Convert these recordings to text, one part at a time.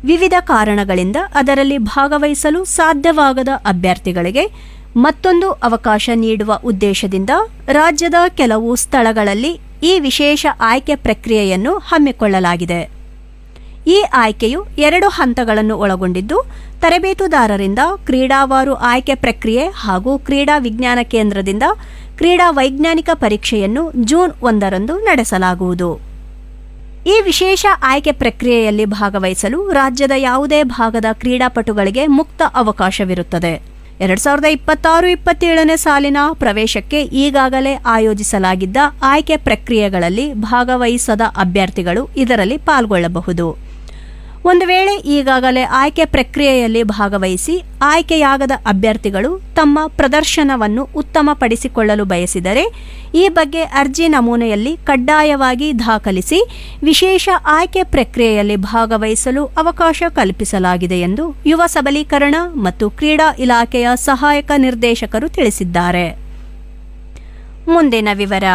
ವಿವಿಧ ಕಾರಣಗಳಿಂದ ಅದರಲ್ಲಿ ಭಾಗವಹಿಸಲು ಸಾಧ್ಯವಾಗದ ಅಭ್ಯರ್ಥಿಗಳಿಗೆ ಮತ್ತೊಂದು ಅವಕಾಶ ನೀಡುವ ಉದ್ದೇಶದಿಂದ ರಾಜ್ಯದ ಕೆಲವು ಸ್ಥಳಗಳಲ್ಲಿ ಈ ವಿಶೇಷ ಆಯ್ಕೆ ಪ್ರಕ್ರಿಯೆಯನ್ನು ಹಮ್ಮಿಕೊಳ್ಳಲಾಗಿದೆ ಈ ಆಯ್ಕೆಯು ಎರಡು ಹಂತಗಳನ್ನು ಒಳಗೊಂಡಿದ್ದು ತರಬೇತುದಾರರಿಂದ ಕ್ರೀಡಾವಾರು ಆಯ್ಕೆ ಪ್ರಕ್ರಿಯೆ ಹಾಗೂ ಕ್ರೀಡಾ ವಿಜ್ಞಾನ ಕೇಂದ್ರದಿಂದ ಕ್ರೀಡಾ ವೈಜ್ಞಾನಿಕ ಪರೀಕ್ಷೆಯನ್ನು ಜೂನ್ ಒಂದರಂದು ನಡೆಸಲಾಗುವುದು ಈ ವಿಶೇಷ ಆಯ್ಕೆ ಪ್ರಕ್ರಿಯೆಯಲ್ಲಿ ಭಾಗವಹಿಸಲು ರಾಜ್ಯದ ಯಾವುದೇ ಭಾಗದ ಕ್ರೀಡಾಪಟುಗಳಿಗೆ ಮುಕ್ತ ಅವಕಾಶವಿರುತ್ತದೆ ಎರಡ್ ಸಾವಿರದ ಇಪ್ಪತ್ತಾರು ಇಪ್ಪತ್ತೇಳನೇ ಸಾಲಿನ ಪ್ರವೇಶಕ್ಕೆ ಈಗಾಗಲೇ ಆಯೋಜಿಸಲಾಗಿದ್ದ ಆಯ್ಕೆ ಪ್ರಕ್ರಿಯೆಗಳಲ್ಲಿ ಭಾಗವಹಿಸದ ಅಭ್ಯರ್ಥಿಗಳು ಇದರಲ್ಲಿ ಪಾಲ್ಗೊಳ್ಳಬಹುದು ಒಂದು ವೇಳೆ ಈಗಾಗಲೇ ಆಯ್ಕೆ ಪ್ರಕ್ರಿಯೆಯಲ್ಲಿ ಭಾಗವಹಿಸಿ ಆಯ್ಕೆಯಾಗದ ಅಭ್ಯರ್ಥಿಗಳು ತಮ್ಮ ಪ್ರದರ್ಶನವನ್ನು ಉತ್ತಮಪಡಿಸಿಕೊಳ್ಳಲು ಬಯಸಿದರೆ ಈ ಬಗ್ಗೆ ಅರ್ಜಿ ನಮೂನೆಯಲ್ಲಿ ಕಡ್ಡಾಯವಾಗಿ ದಾಖಲಿಸಿ ವಿಶೇಷ ಆಯ್ಕೆ ಪ್ರಕ್ರಿಯೆಯಲ್ಲಿ ಭಾಗವಹಿಸಲು ಅವಕಾಶ ಕಲ್ಪಿಸಲಾಗಿದೆ ಎಂದು ಯುವ ಸಬಲೀಕರಣ ಮತ್ತು ಕ್ರೀಡಾ ಇಲಾಖೆಯ ಸಹಾಯಕ ನಿರ್ದೇಶಕರು ತಿಳಿಸಿದ್ದಾರೆ ಮುಂದಿನ ವಿವರ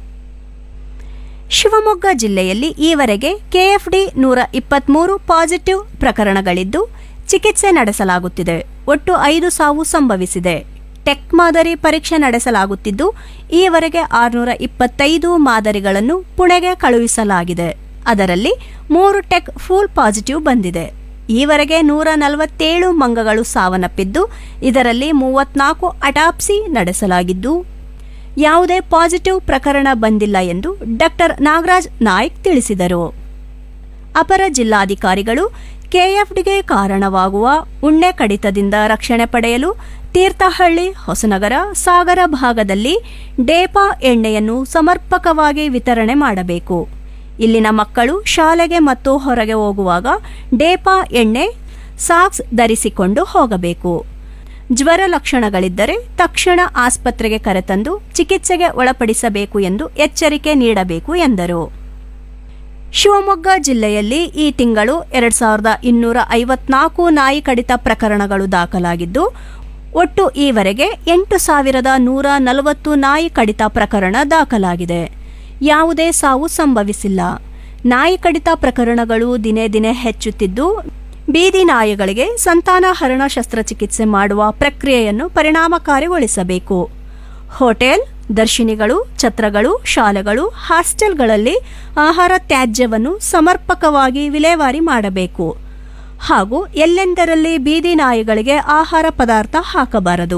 ಶಿವಮೊಗ್ಗ ಜಿಲ್ಲೆಯಲ್ಲಿ ಈವರೆಗೆ ಕೆಎಫ್ಡಿ ನೂರ ಇಪ್ಪತ್ಮೂರು ಪಾಸಿಟಿವ್ ಪ್ರಕರಣಗಳಿದ್ದು ಚಿಕಿತ್ಸೆ ನಡೆಸಲಾಗುತ್ತಿದೆ ಒಟ್ಟು ಐದು ಸಾವು ಸಂಭವಿಸಿದೆ ಟೆಕ್ ಮಾದರಿ ಪರೀಕ್ಷೆ ನಡೆಸಲಾಗುತ್ತಿದ್ದು ಈವರೆಗೆ ಆರುನೂರ ಇಪ್ಪತ್ತೈದು ಮಾದರಿಗಳನ್ನು ಪುಣೆಗೆ ಕಳುಹಿಸಲಾಗಿದೆ ಅದರಲ್ಲಿ ಮೂರು ಟೆಕ್ ಫುಲ್ ಪಾಸಿಟಿವ್ ಬಂದಿದೆ ಈವರೆಗೆ ನೂರ ನಲವತ್ತೇಳು ಮಂಗಗಳು ಸಾವನ್ನಪ್ಪಿದ್ದು ಇದರಲ್ಲಿ ಮೂವತ್ನಾಲ್ಕು ಅಟಾಪ್ಸಿ ನಡೆಸಲಾಗಿದ್ದು ಯಾವುದೇ ಪಾಸಿಟಿವ್ ಪ್ರಕರಣ ಬಂದಿಲ್ಲ ಎಂದು ಡಾಕ್ಟರ್ ನಾಗರಾಜ್ ನಾಯ್ಕ್ ತಿಳಿಸಿದರು ಅಪರ ಜಿಲ್ಲಾಧಿಕಾರಿಗಳು ಕೆಎಫ್ಡಿಗೆ ಕಾರಣವಾಗುವ ಉಣ್ಣೆ ಕಡಿತದಿಂದ ರಕ್ಷಣೆ ಪಡೆಯಲು ತೀರ್ಥಹಳ್ಳಿ ಹೊಸನಗರ ಸಾಗರ ಭಾಗದಲ್ಲಿ ಡೇಪಾ ಎಣ್ಣೆಯನ್ನು ಸಮರ್ಪಕವಾಗಿ ವಿತರಣೆ ಮಾಡಬೇಕು ಇಲ್ಲಿನ ಮಕ್ಕಳು ಶಾಲೆಗೆ ಮತ್ತು ಹೊರಗೆ ಹೋಗುವಾಗ ಡೇಪಾ ಎಣ್ಣೆ ಸಾಕ್ಸ್ ಧರಿಸಿಕೊಂಡು ಹೋಗಬೇಕು ಜ್ವರ ಲಕ್ಷಣಗಳಿದ್ದರೆ ತಕ್ಷಣ ಆಸ್ಪತ್ರೆಗೆ ಕರೆತಂದು ಚಿಕಿತ್ಸೆಗೆ ಒಳಪಡಿಸಬೇಕು ಎಂದು ಎಚ್ಚರಿಕೆ ನೀಡಬೇಕು ಎಂದರು ಶಿವಮೊಗ್ಗ ಜಿಲ್ಲೆಯಲ್ಲಿ ಈ ತಿಂಗಳು ಎರಡ್ ಸಾವಿರದ ಇನ್ನೂರ ಐವತ್ನಾಲ್ಕು ನಾಯಿ ಕಡಿತ ಪ್ರಕರಣಗಳು ದಾಖಲಾಗಿದ್ದು ಒಟ್ಟು ಈವರೆಗೆ ಎಂಟು ಸಾವಿರದ ನೂರ ನಲವತ್ತು ನಾಯಿ ಕಡಿತ ಪ್ರಕರಣ ದಾಖಲಾಗಿದೆ ಯಾವುದೇ ಸಾವು ಸಂಭವಿಸಿಲ್ಲ ನಾಯಿ ಕಡಿತ ಪ್ರಕರಣಗಳು ದಿನೇ ದಿನೇ ಹೆಚ್ಚುತ್ತಿದ್ದು ಬೀದಿ ನಾಯಿಗಳಿಗೆ ಸಂತಾನಹರಣ ಶಸ್ತ್ರಚಿಕಿತ್ಸೆ ಮಾಡುವ ಪ್ರಕ್ರಿಯೆಯನ್ನು ಪರಿಣಾಮಕಾರಿಗೊಳಿಸಬೇಕು ಹೋಟೆಲ್ ದರ್ಶಿನಿಗಳು ಛತ್ರಗಳು ಶಾಲೆಗಳು ಹಾಸ್ಟೆಲ್ಗಳಲ್ಲಿ ಆಹಾರ ತ್ಯಾಜ್ಯವನ್ನು ಸಮರ್ಪಕವಾಗಿ ವಿಲೇವಾರಿ ಮಾಡಬೇಕು ಹಾಗೂ ಎಲ್ಲೆಂದರಲ್ಲಿ ಬೀದಿ ನಾಯಿಗಳಿಗೆ ಆಹಾರ ಪದಾರ್ಥ ಹಾಕಬಾರದು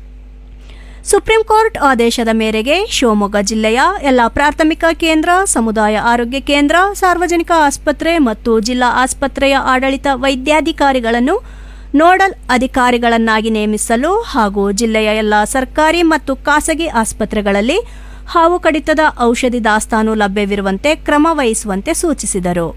ಸುಪ್ರೀಂ ಕೋರ್ಟ್ ಆದೇಶದ ಮೇರೆಗೆ ಶಿವಮೊಗ್ಗ ಜಿಲ್ಲೆಯ ಎಲ್ಲ ಪ್ರಾಥಮಿಕ ಕೇಂದ್ರ ಸಮುದಾಯ ಆರೋಗ್ಯ ಕೇಂದ್ರ ಸಾರ್ವಜನಿಕ ಆಸ್ಪತ್ರೆ ಮತ್ತು ಜಿಲ್ಲಾ ಆಸ್ಪತ್ರೆಯ ಆಡಳಿತ ವೈದ್ಯಾಧಿಕಾರಿಗಳನ್ನು ನೋಡಲ್ ಅಧಿಕಾರಿಗಳನ್ನಾಗಿ ನೇಮಿಸಲು ಹಾಗೂ ಜಿಲ್ಲೆಯ ಎಲ್ಲ ಸರ್ಕಾರಿ ಮತ್ತು ಖಾಸಗಿ ಆಸ್ಪತ್ರೆಗಳಲ್ಲಿ ಹಾವು ಕಡಿತದ ಔಷಧಿ ದಾಸ್ತಾನು ಲಭ್ಯವಿರುವಂತೆ ಕ್ರಮ ವಹಿಸುವಂತೆ ಸೂಚಿಸಿದರು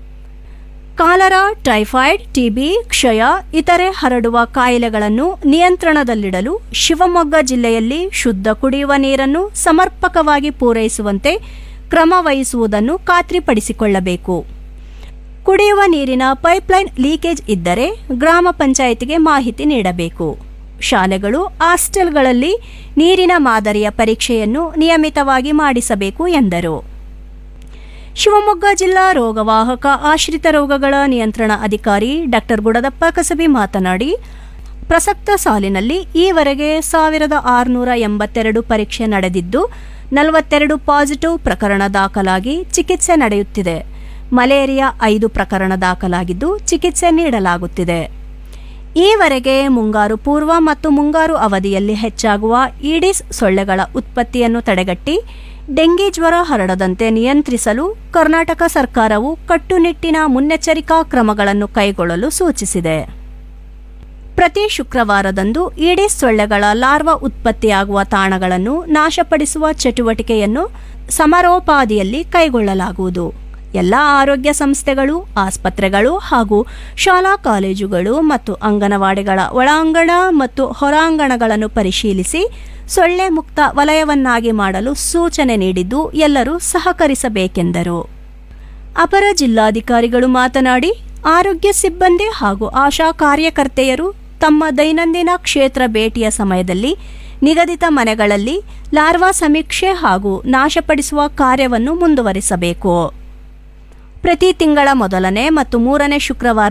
ಕಾಲರಾ ಟೈಫಾಯ್ಡ್ ಟಿಬಿ ಕ್ಷಯ ಇತರೆ ಹರಡುವ ಕಾಯಿಲೆಗಳನ್ನು ನಿಯಂತ್ರಣದಲ್ಲಿಡಲು ಶಿವಮೊಗ್ಗ ಜಿಲ್ಲೆಯಲ್ಲಿ ಶುದ್ಧ ಕುಡಿಯುವ ನೀರನ್ನು ಸಮರ್ಪಕವಾಗಿ ಪೂರೈಸುವಂತೆ ಕ್ರಮ ವಹಿಸುವುದನ್ನು ಖಾತ್ರಿಪಡಿಸಿಕೊಳ್ಳಬೇಕು ಕುಡಿಯುವ ನೀರಿನ ಪೈಪ್ಲೈನ್ ಲೀಕೇಜ್ ಇದ್ದರೆ ಗ್ರಾಮ ಪಂಚಾಯಿತಿಗೆ ಮಾಹಿತಿ ನೀಡಬೇಕು ಶಾಲೆಗಳು ಹಾಸ್ಟೆಲ್ಗಳಲ್ಲಿ ನೀರಿನ ಮಾದರಿಯ ಪರೀಕ್ಷೆಯನ್ನು ನಿಯಮಿತವಾಗಿ ಮಾಡಿಸಬೇಕು ಎಂದರು ಶಿವಮೊಗ್ಗ ಜಿಲ್ಲಾ ರೋಗವಾಹಕ ಆಶ್ರಿತ ರೋಗಗಳ ನಿಯಂತ್ರಣ ಅಧಿಕಾರಿ ಡಾಕ್ಟರ್ ಗುಡದಪ್ಪ ಕಸಬಿ ಮಾತನಾಡಿ ಪ್ರಸಕ್ತ ಸಾಲಿನಲ್ಲಿ ಈವರೆಗೆ ಸಾವಿರದ ಆರುನೂರ ಎಂಬತ್ತೆರಡು ಪರೀಕ್ಷೆ ನಡೆದಿದ್ದು ನಲವತ್ತೆರಡು ಪಾಸಿಟಿವ್ ಪ್ರಕರಣ ದಾಖಲಾಗಿ ಚಿಕಿತ್ಸೆ ನಡೆಯುತ್ತಿದೆ ಮಲೇರಿಯಾ ಐದು ಪ್ರಕರಣ ದಾಖಲಾಗಿದ್ದು ಚಿಕಿತ್ಸೆ ನೀಡಲಾಗುತ್ತಿದೆ ಈವರೆಗೆ ಮುಂಗಾರು ಪೂರ್ವ ಮತ್ತು ಮುಂಗಾರು ಅವಧಿಯಲ್ಲಿ ಹೆಚ್ಚಾಗುವ ಈಡಿಸ್ ಸೊಳ್ಳೆಗಳ ಉತ್ಪತ್ತಿಯನ್ನು ತಡೆಗಟ್ಟಿ ಡೆಂಗಿ ಜ್ವರ ಹರಡದಂತೆ ನಿಯಂತ್ರಿಸಲು ಕರ್ನಾಟಕ ಸರ್ಕಾರವು ಕಟ್ಟುನಿಟ್ಟಿನ ಮುನ್ನೆಚ್ಚರಿಕಾ ಕ್ರಮಗಳನ್ನು ಕೈಗೊಳ್ಳಲು ಸೂಚಿಸಿದೆ ಪ್ರತಿ ಶುಕ್ರವಾರದಂದು ಈಡಿಸ್ ಸೊಳ್ಳೆಗಳ ಲಾರ್ವಾ ಉತ್ಪತ್ತಿಯಾಗುವ ತಾಣಗಳನ್ನು ನಾಶಪಡಿಸುವ ಚಟುವಟಿಕೆಯನ್ನು ಸಮರೋಪಾದಿಯಲ್ಲಿ ಕೈಗೊಳ್ಳಲಾಗುವುದು ಎಲ್ಲ ಆರೋಗ್ಯ ಸಂಸ್ಥೆಗಳು ಆಸ್ಪತ್ರೆಗಳು ಹಾಗೂ ಶಾಲಾ ಕಾಲೇಜುಗಳು ಮತ್ತು ಅಂಗನವಾಡಿಗಳ ಒಳಾಂಗಣ ಮತ್ತು ಹೊರಾಂಗಣಗಳನ್ನು ಪರಿಶೀಲಿಸಿ ಸೊಳ್ಳೆ ಮುಕ್ತ ವಲಯವನ್ನಾಗಿ ಮಾಡಲು ಸೂಚನೆ ನೀಡಿದ್ದು ಎಲ್ಲರೂ ಸಹಕರಿಸಬೇಕೆಂದರು ಅಪರ ಜಿಲ್ಲಾಧಿಕಾರಿಗಳು ಮಾತನಾಡಿ ಆರೋಗ್ಯ ಸಿಬ್ಬಂದಿ ಹಾಗೂ ಆಶಾ ಕಾರ್ಯಕರ್ತೆಯರು ತಮ್ಮ ದೈನಂದಿನ ಕ್ಷೇತ್ರ ಭೇಟಿಯ ಸಮಯದಲ್ಲಿ ನಿಗದಿತ ಮನೆಗಳಲ್ಲಿ ಲಾರ್ವಾ ಸಮೀಕ್ಷೆ ಹಾಗೂ ನಾಶಪಡಿಸುವ ಕಾರ್ಯವನ್ನು ಮುಂದುವರಿಸಬೇಕು ಪ್ರತಿ ತಿಂಗಳ ಮೊದಲನೇ ಮತ್ತು ಮೂರನೇ ಶುಕ್ರವಾರ